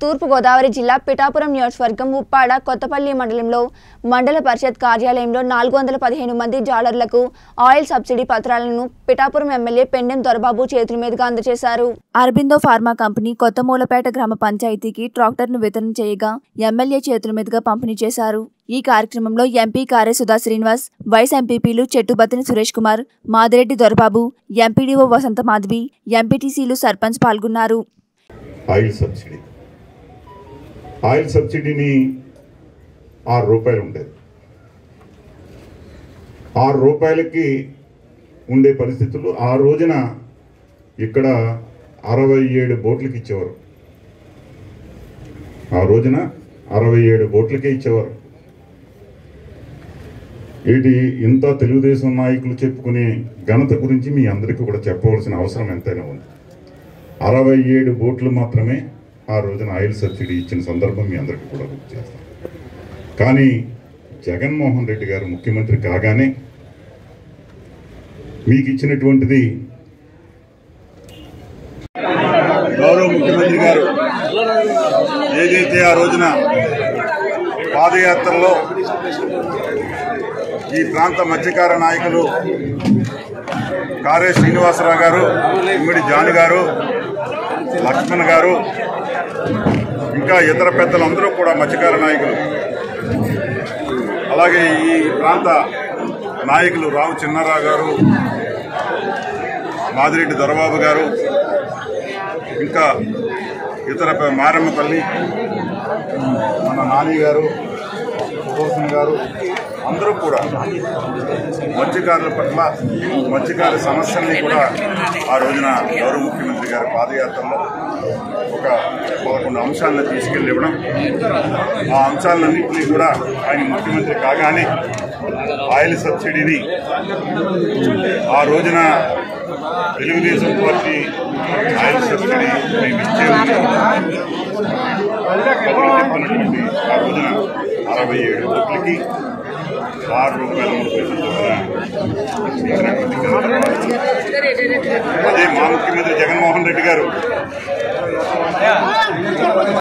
తూర్పుగోదావరి జిల్లా పిఠాపురం నియోజకవర్గం ఉప్పాడ కొత్తపల్లి మండలంలో మండల పరిషత్ కార్యాలయంలో నాలుగు వందల పదిహేను మంది జాలర్లకు ఆయిల్ సబ్సిడీ పత్రాలను పిఠాపురం ఎమ్మెల్యే పెండెం దొరబాబు చేతుల మీదుగా అందజేశారు అరబిందో ఫార్మా కంపెనీ కొత్త మూలపేట గ్రామ పంచాయతీకి ట్రాక్టర్ను వితరణ చేయగా ఎమ్మెల్యే చేతుల మీదుగా పంపిణీ చేశారు ఈ కార్యక్రమంలో ఎంపీ కారే సుధా శ్రీనివాస్ వైస్ ఎంపీపీలు చెట్టుబత్తిని సురేష్ కుమార్ మాదిరెడ్డి దొరబాబు ఎంపీడీఓ వసంత మాధవి ఎంపీటీసీలు సర్పంచ్ పాల్గొన్నారు ఆయిల్ సబ్సిడీ ఆయిల్ సబ్సిడీని ఆరు రూపాయలు ఉండేది ఆరు రూపాయలకి ఉండే పరిస్థితులు ఆ రోజున ఇక్కడ అరవై ఏడు బోట్లకి ఇచ్చేవారు ఆ రోజున అరవై ఏడు బోట్లకే ఇచ్చేవారు ఏంటి ఇంత తెలుగుదేశం నాయకులు చెప్పుకునే ఘనత గురించి మీ అందరికీ కూడా చెప్పవలసిన అవసరం ఎంతైనా ఉంది అరవై ఏడు బోట్లు మాత్రమే ఆ రోజున ఆయిల్ సబ్సిడీ ఇచ్చిన సందర్భం మీ అందరికీ కూడా గుర్తు చేస్తాం కానీ జగన్మోహన్ రెడ్డి గారు ముఖ్యమంత్రి కాగానే మీకు ఇచ్చినటువంటిది గౌరవ ముఖ్యమంత్రి గారు ఏదైతే ఆ రోజున పాదయాత్రలో ఈ ప్రాంత మత్స్యకార నాయకులు కారే శ్రీనివాసరావు గారు ఇమ్మడి జాని గారు లక్ష్మణ్ గారు ఇంకా ఇతర పెద్దలందరూ కూడా మత్స్యకార నాయకులు అలాగే ఈ ప్రాంత నాయకులు రావు చిన్నారావు గారు మాదిరెడ్డి దొరబాబు గారు ఇంకా ఇతర ప- మారమ్మపల్లి మన నాని గారు సుదర్శన్ గారు అందరూ కూడా మత్స్యకారుల పట్ల మత్స్యకారుల సమస్యల్ని కూడా ఆ రోజున గౌరవ ముఖ్యమంత్రి గారి పాదయాత్రలో ఒక పదకొండు అంశాలను తీసుకెళ్లి ఇవ్వడం ఆ అంశాలన్నింటినీ కూడా ఆయన ముఖ్యమంత్రి కాగానే ఆయిల్ సబ్సిడీని ఆ రోజున తెలుగుదేశం పార్టీ ఆయిల్ సబ్సిడీ మేము ఇచ్చే కబురు చెప్పినటువంటి ఆ రోజున అరవై ఏడు కోట్లకి ఆరు రూపాయల మూడు పైసలు చొప్పున ఇచ్చినటువంటి ఘనత. అదే మా ముఖ్యమంత్రి జగన్మోహన్ రెడ్డి గారు